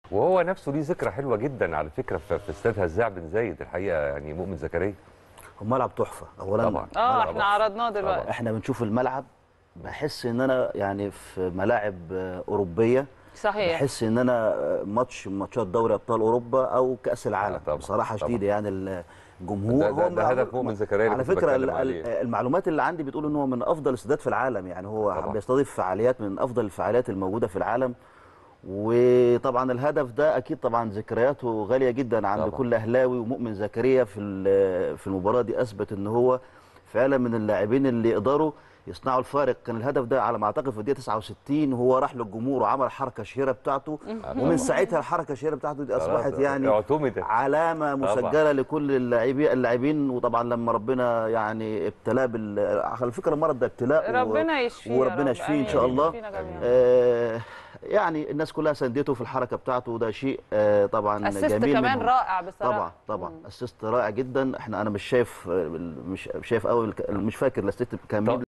وهو نفسه ليه ذكرى حلوه جدا على فكره في في استاد هزاع بن زايد الحقيقه يعني مؤمن زكريا هو ملعب تحفه اولا طبعا اه طبعاً. احنا عرضناه دلوقتي احنا بنشوف الملعب بحس ان انا يعني في ملاعب آه، اوروبيه صحيح بحس ان انا آه، ماتش من ماتشات دوري ابطال اوروبا او كاس العالم آه، طبعاً، بصراحه طبعاً. شديده يعني الجمهور ده- ده- هو ده معمول- هدف مؤمن زكريا اللي على كنت فكره بتكلم ال- عليه. ال- المعلومات اللي عندي بتقول ان هو من افضل الاستادات في العالم يعني هو طبعاً. بيستضيف فعاليات من افضل الفعاليات الموجوده في العالم وطبعا الهدف ده اكيد طبعا ذكرياته غاليه جدا عند طبعاً. كل اهلاوي ومؤمن زكريا في ال- في المباراه دي اثبت ان هو فعلا من اللاعبين اللي يقدروا يصنعوا الفارق كان الهدف ده على ما اعتقد في الدقيقه 69 وهو راح للجمهور وعمل حركه شهيره بتاعته ومن ساعتها الحركه الشهيره بتاعته دي اصبحت خلاص، يعني اعتمدت علامه مسجله لكل اللاعبين اللاعبين وطبعا لما ربنا يعني ابتلاه بال على فكره المرض ده ابتلاء و- ربنا يشفيه يا وربنا رب. يشفيه ان آمين. شاء الله يشفينا جميعاً. آه يعني الناس كلها ساندته في الحركه بتاعته وده شيء آه طبعا اسيست جميل كمان منهم. رائع بصراحه طبعا طبعا اسيست رائع جدا احنا انا مش شايف مش مش شايف قوي مش فاكر الاسيست كان مين